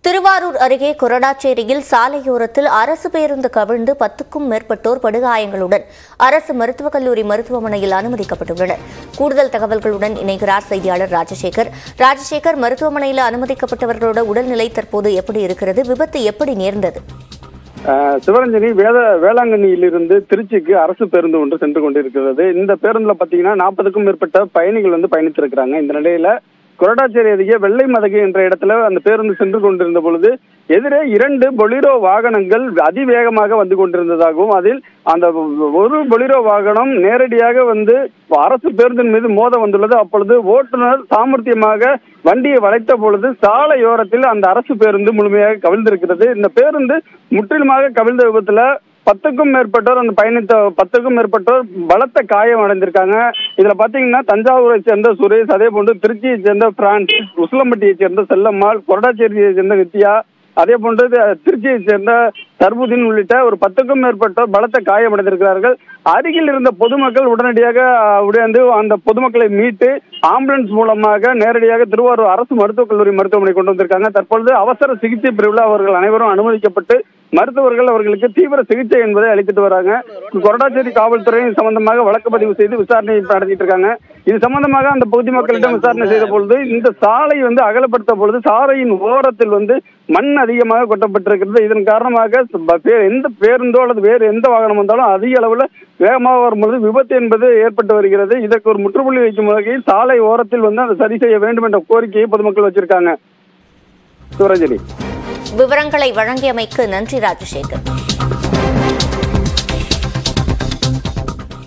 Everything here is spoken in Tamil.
திருவாரூர் அருகே கொரடாச்சேரியில் சாலையோரத்தில் அரசு பேருந்து கவிழ்ந்து பத்துக்கும் மேற்பட்டோர் படுகாயங்களுடன் அரசு மருத்துவக் கல்லூரி மருத்துவமனையில் அனுமதிக்கப்பட்டுள்ளனர் கூடுதல் தகவல்களுடன் இணைகிறார் செய்தியாளர் ராஜசேகர் ராஜசேகர் மருத்துவமனையில் அனுமதிக்கப்பட்டவர்களோட உடல்நிலை தற்போது எப்படி இருக்கிறது விபத்து எப்படி நேர்ந்தது ஆஹ் சிவரஞ்சனி வேத வேளாங்கண்ணியிலிருந்து திருச்சிக்கு அரசு பேருந்து ஒன்று சென்று கொண்டிருக்கிறது இந்த பேருந்துல பாத்தீங்கன்னா நாற்பதுக்கும் மேற்பட்ட பயணிகள் வந்து பயணித்திருக்கிறாங்க இந்த நிலையில கொரடாச்சேரி அருகே வெள்ளை மதகு என்ற இடத்துல அந்த பேருந்து சென்று கொண்டிருந்த பொழுது எதிரே இரண்டு பொலிரோ வாகனங்கள் அதிவேகமாக வந்து கொண்டிருந்ததாகவும் அதில் அந்த ஒரு பொலிரோ வாகனம் நேரடியாக வந்து அரசு பேருந்தின் மீது மோத வந்துள்ளது அப்பொழுது ஓட்டுநர் சாமர்த்தியமாக வண்டியை வளைத்த பொழுது சாலையோரத்தில் அந்த அரசு பேருந்து முழுமையாக கவிழ்ந்திருக்கிறது இந்த பேருந்து முற்றிலுமாக கவிழ்ந்த விபத்துல பத்துக்கும் மேற்பட்டோர் அந்த பயணித்த பத்துக்கும் மேற்பட்டோர் பலத்த காயம் அடைந்திருக்காங்க இதுல பாத்தீங்கன்னா தஞ்சாவூரை சேர்ந்த சுரேஷ் அதே போன்று திருச்சியை சேர்ந்த பிரான்சிஸ் உசிலம்பட்டியை சேர்ந்த செல்லம்மாள் கொரடாச்சேரியை சேர்ந்த நித்யா அதே போன்று தி- திருச்சியை சேர்ந்த சர்புதீன் உள்ளிட்ட ஒரு பத்துக்கும் மேற்பட்டோர் பலத்த காயமடைந்திருக்கிறார்கள் அருகில் இருந்த பொதுமக்கள் உடனடியாக அஹ், உடைந்து அந்த பொதுமக்களை மீட்டு ஆம்புலன்ஸ் மூலமாக நேரடியாக திருவாரூர் அரசு மருத்துவக் கல்லூரி மருத்துவமனை கொண்டு வந்திருக்காங்க தற்பொழுது அவசர சிகிச்சை பிரிவில் அவர்கள் அனைவரும் அனுமதிக்கப்பட்டு மருத்துவர்கள் அவர்களுக்கு தீவிர சிகிச்சை என்பதை அளித்துட்டு வராங்க கொரடாச்சேரி காவல்துறை இது சம்பந்தமாக வழக்கு பதிவு செய்து விசாரணை நடத்திட்டு இருக்காங்க இது சம்பந்தமாக அந்த பகுதி மக்களிடம் விசாரணை செய்த பொழுது இந்த சாலை வந்து அகலப்படுத்த பொழுது சாலையின் ஓரத்தில் வந்து மண் அதிகமாக கொட்டப்பட்டிருக்கிறது இதன் காரணமாக ப- பே- எந்த பேருந்தோ அல்லது வேறு எந்த வாகனம் வந்தாலும் அதிக அளவில் வேகமாக வரும்பொழுது விபத்து என்பது ஏற்பட்டு வருகிறது இதற்கு ஒரு முற்றுப்புள்ளி வைக்கும் வகையில் சாலை ஓரத்தில் வந்து அதை சரி செய்ய வேண்டும் என்ற கோரிக்கையை பொதுமக்கள் வச்சிருக்காங்க சிவரஞ்சனி விவரங்களை வழங்கியமைக்கு நன்றி ராஜசேகர்